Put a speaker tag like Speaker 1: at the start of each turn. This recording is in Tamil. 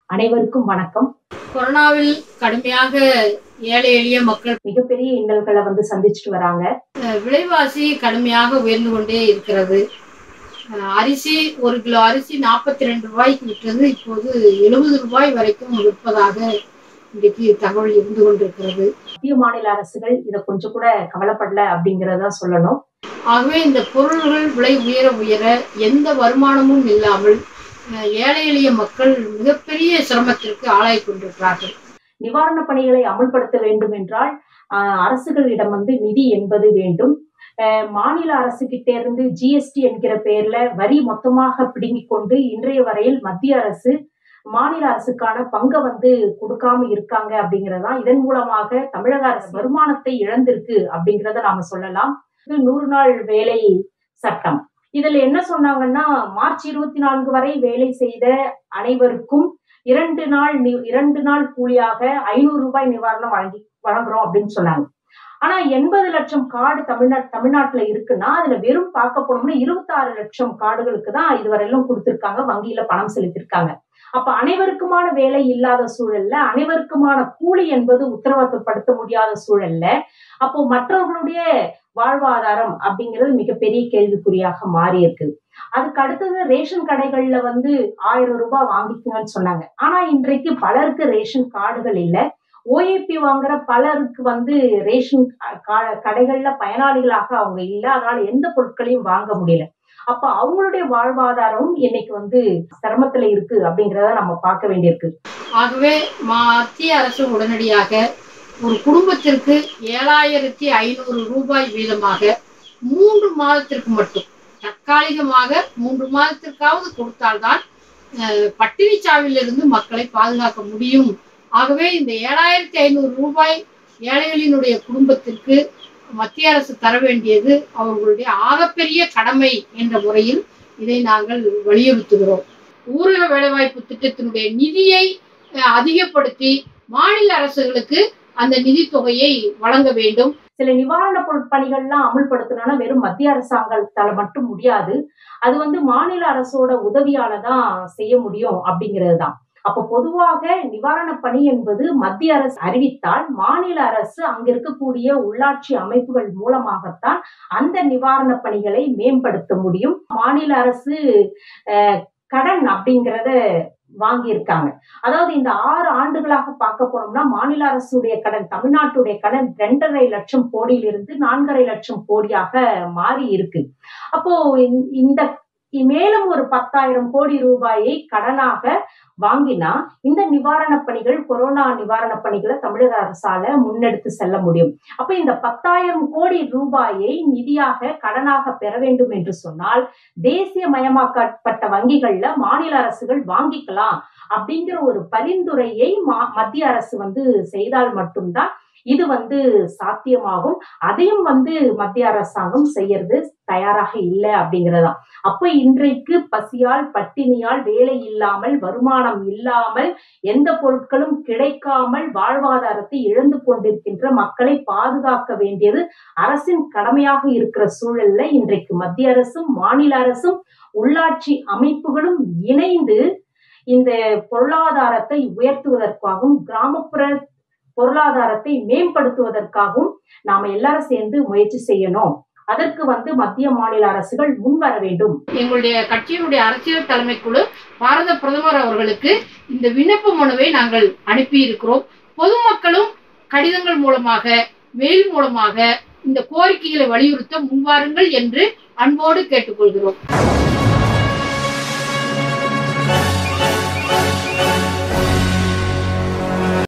Speaker 1: அனைவருக்கும் வணக்கம்
Speaker 2: கொரோனாவில் கடுமையாக ஏழை எளிய மக்கள்
Speaker 1: மிகப்பெரிய இன்னல்களை வந்து சந்திச்சுட்டு வராங்க
Speaker 2: அஹ், விலைவாசி கடுமையாக உயர்ந்து கொண்டே இருக்கிறது அஹ், அரிசி ஒரு கிலோ அரிசி நாற்பத்தி ரெண்டு ரூபாய்க்கு விற்றது இப்போது எழுபது ரூபாய் வரைக்கும் விற்பதாக இன்றைக்கு தகவல் இருந்து கொண்டிருக்கிறது
Speaker 1: மத்திய மாநில அரசுகள் இதை கொஞ்சம் கூட கவலைப்படல அப்படிங்கறத சொல்லணும்
Speaker 2: ஆகவே இந்த பொருள்கள் விலை உயர உயர எந்த வருமானமும் இல்லாமல் அஹ், ஏழை எளிய மக்கள் மிகப்பெரிய சிரமத்திற்கு ஆளாகி கொண்டிருக்கிறார்கள்
Speaker 1: நிவாரண பணிகளை அமுல்படுத்த வேண்டும் என்றால் ஆஹ், அரசுகளிடம் வந்து நிதி என்பது வேண்டும் ஆஹ், மாநில அரசு கிட்ட இருந்து ஜிஎஸ்டி என்கிற பெயர்ல வரி மொத்தமாக பிடுங்கிக் கொண்டு இன்றைய வரையில் மத்திய அரசு மாநில அரசுக்கான பங்கை வந்து கொடுக்காம இருக்காங்க அப்படிங்கறதா இதன் மூலமாக தமிழக அரசு வருமானத்தை இழந்திருக்கு அப்படிங்கறத நாம சொல்லலாம் இது நூறு நாள் வேலை சட்டம் இதுல என்ன சொன்னாங்கன்னா மார்ச் இருபத்தி நான்கு வரை வேலை செய்த அனைவருக்கும் இரண்டு நாள் நி- இரண்டு நாள் கூலியாக ஐநூறு ரூபாய் நிவாரணம் வழங்கி வழங்குறோம் அப்படின்னு சொன்னாங்க ஆனா எண்பது லட்சம் கார்டு தமிழ்நாடு தமிழ்நாட்டுல இருக்குன்னா அதுல வெறும் பார்க்க போனோம்னா இருபத்தாறு லட்சம் கார்டுகளுக்கு தான் இதுவரையிலும் கொடுத்திருக்காங்க வங்கியில பணம் செலுத்திருக்காங்க அப்ப அனைவருக்குமான வேலை இல்லாத சூழல்ல அனைவருக்குமான கூலி என்பது உத்தரவாதப்படுத்த முடியாத சூழல்ல அப்போ மற்றவர்களுடைய வாழ்வாதாரம் அப்படிங்கிறது மிகப்பெரிய கேள்விக்குறியாக மாறி இருக்கு அதுக்கு அடுத்தது ரேஷன் கடைகள்ல வந்து ஆயிரம் ரூபாய் வாங்கிக்கோங்கன்னு சொன்னாங்க ஆனா இன்றைக்கு பலருக்கு ரேஷன் கார்டுகள் இல்ல ஓஏபி வாங்குற பலருக்கு வந்து ரேஷன் கா- கடைகள்ல பயனாளிகளாக அவங்க இல்ல அதனால எந்த பொருட்களையும் வாங்க முடியல அப்ப அவங்களுடைய வாழ்வாதாரமும் இன்னைக்கு வந்து சிரமத்துல இருக்கு அப்படிங்கறத நம்ம பார்க்க வேண்டியிருக்கு
Speaker 2: ஆகவே மத்திய அரசு உடனடியாக ஒரு குடும்பத்திற்கு ஏழாயிரத்தி ஐநூறு ரூபாய் வீதமாக மூன்று மாதத்திற்கு மட்டும் தற்காலிகமாக மூன்று மாதத்திற்காவது கொடுத்தால்தான் அஹ், பட்டினிச் சாவிலிருந்து மக்களை பாதுகாக்க முடியும் ஆகவே இந்த ஏழாயிரத்தி ஐநூறு ரூபாய் ஏழைகளினுடைய குடும்பத்திற்கு மத்திய அரசு தர வேண்டியது அவர்களுடைய ஆகப்பெரிய கடமை என்ற முறையில் இதை நாங்கள் வலியுறுத்துகிறோம் ஊரக வேலைவாய்ப்பு திட்டத்தினுடைய நிதியை அஹ், அதிகப்படுத்தி மாநில அரசுகளுக்கு அந்த நிதி தொகையை வழங்க வேண்டும்
Speaker 1: சில நிவாரண பொருட்பணிகள்லாம் அமுல்படுத்தணும்னா வெறும் மத்திய அரசாங்கத்தால மட்டும் முடியாது அது வந்து மாநில அரசோட உதவியால தான் செய்ய முடியும் அப்படிங்கிறது தான் அப்ப பொதுவாக நிவாரண பணி என்பது மத்திய அரசு அறிவித்தால் மாநில அரசு அங்க இருக்கக்கூடிய உள்ளாட்சி அமைப்புகள் மூலமாகத்தான் அந்த நிவாரண பணிகளை மேம்படுத்த முடியும் மாநில அரசு அஹ், கடன் அப்படிங்கிறத வாங்கியிருக்காங்க அதாவது இந்த ஆறு ஆண்டுகளாக பார்க்க போனோம்னா மாநில அரசுடைய கடன் தமிழ்நாட்டுடைய கடன் ரெண்டரை லட்சம் கோடியிலிருந்து நான்கரை லட்சம் கோடியாக மாறி இருக்கு அப்போ இந்த- இந்த மேலும் ஒரு பத்தாயிரம் கோடி ரூபாயை கடனாக வாங்கினா இந்த நிவாரண பணிகள் கொரோனா நிவாரண பணிகளை தமிழக அரசால முன்னெடுத்து செல்ல முடியும் அப்ப இந்த பத்தாயிரம் கோடி ரூபாயை நிதியாக கடனாக பெற வேண்டும் என்று சொன்னால் தேசியமயமாக்கப்பட்ட வங்கிகள்ல மாநில அரசுகள் வாங்கிக்கலாம் அப்படிங்கிற ஒரு பரிந்துரையை மா- மத்திய அரசு வந்து செய்தால் மட்டும்தான் இது வந்து சாத்தியமாகும் அதையும் வந்து மத்திய அரசாங்கம் செய்யறது தயாராக இல்லை அப்படிங்கறதுதான் அப்ப இன்றைக்கு பசியால் பட்டினியால் வேலை இல்லாமல் வருமானம் இல்லாமல் எந்த பொருட்களும் கிடைக்காமல் வாழ்வாதாரத்தை இழந்து கொண்டிருக்கின்ற மக்களை பாதுகாக்க வேண்டியது அரசின் கடமையாக இருக்கிற சூழல்ல இன்றைக்கு மத்திய அரசும் மாநில அரசும் உள்ளாட்சி அமைப்புகளும் இணைந்து இந்த பொருளாதாரத்தை உயர்த்துவதற்காகவும் கிராமப்புற பொருளாதாரத்தை மேம்படுத்துவதற்காகவும் நாம எல்லாரும் சேர்ந்து முயற்சி செய்யணும் அதற்கு வந்து மத்திய மாநில அரசுகள் முன்வர வேண்டும்
Speaker 2: எங்களுடைய கட்சியினுடைய அரசியல் தலைமைக்குழு பாரத பிரதமர் அவர்களுக்கு இந்த விண்ணப்ப மனுவை நாங்கள் அனுப்பி இருக்கிறோம் பொதுமக்களும் கடிதங்கள் மூலமாக மெயில் மூலமாக இந்த கோரிக்கைகளை வலியுறுத்த முன்வாருங்கள் என்று அன்போடு கேட்டுக்கொள்கிறோம்